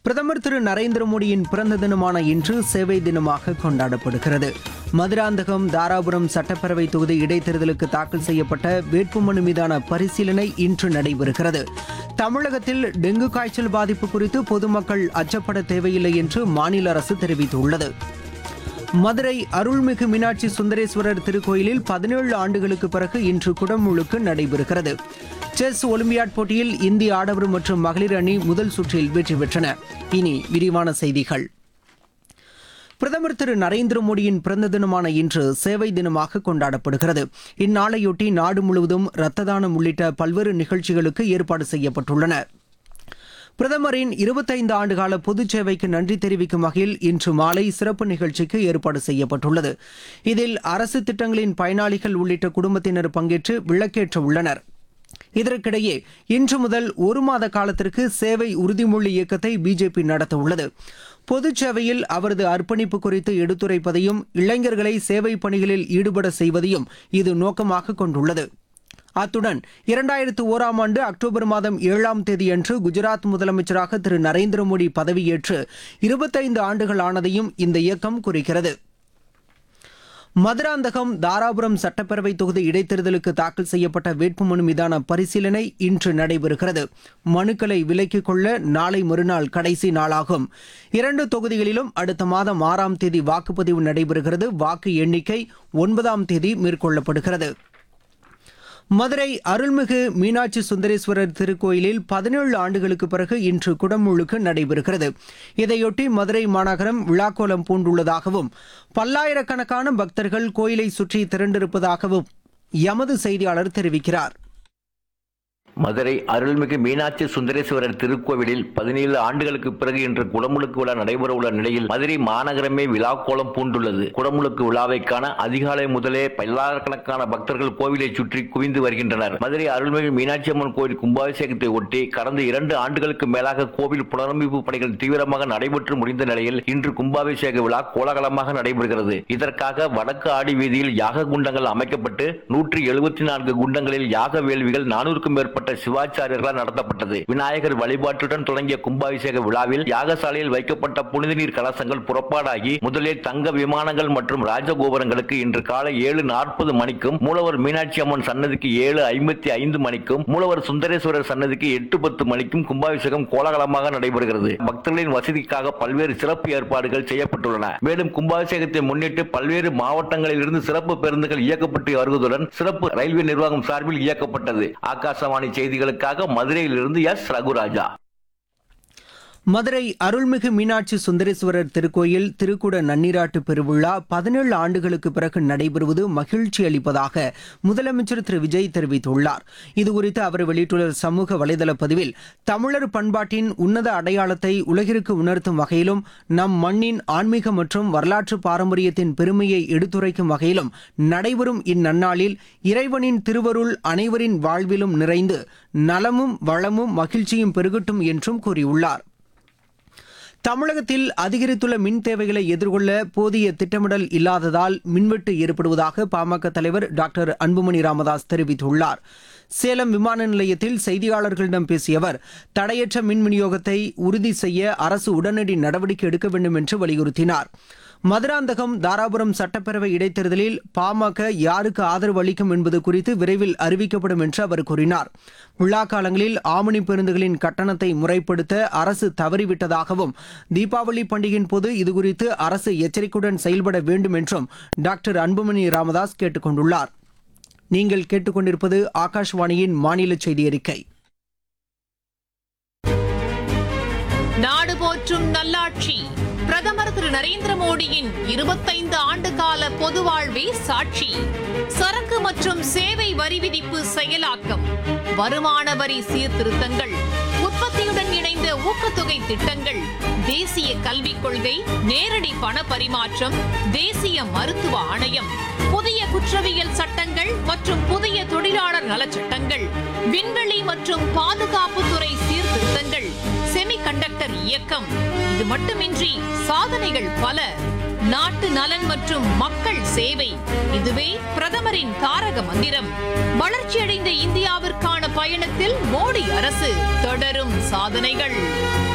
பிரதமர் திரு நரேந்திர மோடியின் பிறந்த தினமான இன்று சேவை தினமாக கொண்டாடப்படுகிறது மதுராந்தகம் தாராபுரம் சட்டப்பேரவை தொகுதி இடைத்தேர்தலுக்கு தாக்கல் செய்யப்பட்ட வேட்புமனு மீதான பரிசீலனை இன்று நடைபெறுகிறது தமிழகத்தில் டெங்கு காய்ச்சல் பாதிப்பு குறித்து பொதுமக்கள் அச்சப்பட தேவையில்லை என்று மாநில அரசு தெரிவித்துள்ளது மதுரை அருள்மிகு மீனாட்சி சுந்தரேஸ்வரர் திருக்கோயிலில் பதினேழு ஆண்டுகளுக்கு பிறகு இன்று குடமுழுக்கு நடைபெறுகிறது செஸ் ஒலிம்பியாட் போட்டியில் இந்திய ஆடவர் மற்றும் மகளிர் அணி முதல் சுற்றில் வெற்றி பெற்றன இனி விரிவான செய்திகள் பிரதமர் திரு நரேந்திர மோடியின் பிறந்த தினமான இன்று சேவை தினமாக கொண்டாடப்படுகிறது இந்நாளையொட்டி நாடு முழுவதும் இரத்த தானம் உள்ளிட்ட பல்வேறு நிகழ்ச்சிகளுக்கு ஏற்பாடு செய்யப்பட்டுள்ளன பிரதமரின் இருபத்தைந்து ஆண்டுகால பொதுச் சேவைக்கு நன்றி தெரிவிக்கும் வகையில் இன்று மாலை சிறப்பு நிகழ்ச்சிக்கு ஏற்பாடு செய்யப்பட்டுள்ளது இதில் அரசு திட்டங்களின் பயனாளிகள் உள்ளிட்ட குடும்பத்தினர் பங்கேற்று விளக்கேற்ற உள்ளனர் இதற்கிடையே இன்று முதல் ஒரு மாத காலத்திற்கு சேவை உறுதிமொழி இயக்கத்தை பிஜேபி நடத்த உள்ளது பொதுச் சேவையில் அவரது அர்ப்பணிப்பு குறித்து எடுத்துரைப்பதையும் இளைஞர்களை சேவை பணிகளில் ஈடுபட செய்வதையும் இது நோக்கமாக கொண்டுள்ளது அத்துடன் இரண்டாயிரத்து ஓராம் ஆண்டு அக்டோபர் மாதம் ஏழாம் தேதியன்று குஜராத் முதலமைச்சராக திரு நரேந்திர மோடி பதவியேற்று இருபத்தைந்து ஆண்டுகள் ஆனதையும் இந்த இயக்கம் குறிக்கிறது மதுராந்தகம் தாராபுரம் சட்டப்பேரவை தொகுதி இடைத்தேர்தலுக்கு தாக்கல் செய்யப்பட்ட வேட்புமனு மீதான பரிசீலனை இன்று நடைபெறுகிறது மனுக்களை விலக்கிக் கொள்ள நாளை மறுநாள் கடைசி நாளாகும் இரண்டு தொகுதிகளிலும் அடுத்த மாதம் ஆறாம் தேதி வாக்குப்பதிவு நடைபெறுகிறது வாக்கு எண்ணிக்கை ஒன்பதாம் தேதி மேற்கொள்ளப்படுகிறது மதுரை அருள்மிகு மீனாட்சி சுந்தரேஸ்வரர் திருக்கோயிலில் பதினேழு ஆண்டுகளுக்கு பிறகு இன்று குடமுழுக்கு நடைபெறுகிறது இதையொட்டி மதுரை மாநகரம் விழாக்கோலம் பூண்டுள்ளதாகவும் பல்லாயிரக்கணக்கான பக்தர்கள் கோயிலை சுற்றி திரண்டிருப்பதாகவும் எமது செய்தியாளர் தெரிவிக்கிறார் மதுரை அருள்மிகு மீனாட்சி சுந்தரேஸ்வரர் திருக்கோவிலில் பதினேழு ஆண்டுகளுக்கு பிறகு இன்று குடமுழுக்கு விழா நடைபெற உள்ள நிலையில் மதுரை மாநகரமே விழா கோலம் பூண்டுள்ளது குடமுழுக்கு விழாவை காண அதிகாலை முதலே பல்லாயிரக்கணக்கான பக்தர்கள் கோவிலை சுற்றி குவிந்து வருகின்றனர் மதுரை அருள்மிகு மீனாட்சி அம்மன் கோவில் கும்பாபிஷேகத்தை ஒட்டி கடந்த இரண்டு ஆண்டுகளுக்கு மேலாக கோவில் புனரமைப்பு பணிகள் தீவிரமாக நடைபெற்று முடிந்த நிலையில் இன்று கும்பாபிஷேக விழா கோலாகலமாக நடைபெறுகிறது இதற்காக வடக்கு ஆடி வீதியில் யாக குண்டங்கள் அமைக்கப்பட்டு நூற்றி எழுபத்தி நான்கு குண்டங்களில் யாக வேள்விகள் நானூறுக்கும் மேற்பட்ட சிவாச்சாரியர்களால் நடத்தப்பட்டது விநாயகர் வழிபாட்டுடன் தொடங்கிய கும்பாபிஷேக விழாவில் யாகசாலையில் வைக்கப்பட்ட புனித நீர் கலசங்கள் புறப்பாடாகி முதலில் தங்க விமானங்கள் மற்றும் ராஜகோபுரங்களுக்கு இன்று காலை ஏழு நாற்பது மணிக்கும் மூலவர் மீனாட்சி அம்மன் சன்னதிக்கு ஏழு ஐம்பத்தி ஐந்து மணிக்கும் மூலவர் சுந்தரேஸ்வரர் சன்னதிக்கு எட்டு பத்து மணிக்கும் கும்பாபிஷேகம் கோலாகலமாக நடைபெறுகிறது பக்தர்களின் வசதிக்காக பல்வேறு சிறப்பு ஏற்பாடுகள் செய்யப்பட்டுள்ளன மேலும் கும்பாபிஷேகத்தை முன்னிட்டு பல்வேறு மாவட்டங்களில் இருந்து சிறப்பு பேருந்துகள் இயக்கப்பட்டு வருவதுடன் சிறப்பு ரயில்வே நிர்வாகம் சார்பில் இயக்கப்பட்டது ஆகாசவாணி செய்திகளுக்காக மதுரையிலிருந்து எஸ் ரகுராஜா மதுரை அருள்மிகு மீனாட்சி சுந்தரேஸ்வரர் திருக்கோயில் திருக்குட நன்னீராட்டு பெருவிழா பதினேழு ஆண்டுகளுக்கு பிறகு நடைபெறுவது மகிழ்ச்சி அளிப்பதாக முதலமைச்சர் திரு விஜய் தெரிவித்துள்ளார் இதுகுறித்து அவர் வெளியிட்டுள்ள சமூக வலைதள பதிவில் தமிழர் பண்பாட்டின் உன்னத அடையாளத்தை உலகிற்கு உணர்த்தும் வகையிலும் நம் மண்ணின் ஆன்மீக மற்றும் வரலாற்று பாரம்பரியத்தின் பெருமையை எடுத்துரைக்கும் வகையிலும் நடைபெறும் இந்நன்னாளில் இறைவனின் திருவருள் அனைவரின் வாழ்விலும் நிறைந்து நலமும் வளமும் மகிழ்ச்சியும் பெருகட்டும் என்றும் கூறியுள்ளார் தமிழகத்தில் அதிகரித்துள்ள மின் தேவைகளை எதிர்கொள்ள போதிய திட்டமிடல் இல்லாததால் மின்வெட்டு ஏற்படுவதாக பாமக தலைவர் டாக்டர் அன்புமணி ராமதாஸ் தெரிவித்துள்ளார் சேலம் விமான நிலையத்தில் செய்தியாளர்களிடம் பேசிய அவர் தடையற்ற மின் விநியோகத்தை உறுதி செய்ய அரசு உடனடி நடவடிக்கை எடுக்க வேண்டும் என்று வலியுறுத்தினார் மதுராந்தகம் தாராபுரம் சட்டப்பேரவை இடைத்தேர்தலில் பாமக யாருக்கு ஆதரவு அளிக்கும் என்பது குறித்து விரைவில் அறிவிக்கப்படும் என்று அவர் கூறினார் விழா காலங்களில் ஆமணி பேருந்துகளின் கட்டணத்தை முறைப்படுத்த அரசு தவறிவிட்டதாகவும் தீபாவளி பண்டிகையின் போது இதுகுறித்து அரசு எச்சரிக்கையுடன் செயல்பட வேண்டும் என்றும் டாக்டர் அன்புமணி ராமதாஸ் கேட்டுக் கொண்டுள்ளார் நீங்கள் கேட்டுக்கொண்டிருப்பது ஆகாஷ்வாணியின் மாநில செய்தி அறிக்கை நாடு போற்றும் நல்லாட்சி பிரதமர் திரு நரேந்திர மோடியின் இருபத்தைந்து ஆண்டு கால பொது வாழ்வே சாட்சி சரக்கு மற்றும் சேவை வரி விதிப்பு செயலாக்கம் வருமான வரி சீர்திருத்தங்கள் உற்பத்தியுடன் இணைந்த ஊக்கத்தொகை திட்டங்கள் தேசிய கல்விக் கொள்கை நேரடி பண பரிமாற்றம் தேசிய மருத்துவ ஆணையம் புதிய குற்றவியல் சட்டங்கள் மற்றும் புதிய தொழிலாளர் நலச்சட்டங்கள் விண்வெளி மற்றும் பாதுகாப்புத்துறை சீர்திருத்தங்கள் செமிகண்டக்டர் இயக்கம் இது மட்டுமின்றி சாதனைகள் பல நாட்டு நலன் மற்றும் மக்கள் சேவை இதுவே பிரதமரின் தாரக மந்திரம் வளர்ச்சியடைந்த இந்தியாவிற்கான பயணத்தில் மோடி அரசு தொடரும் சாதனைகள்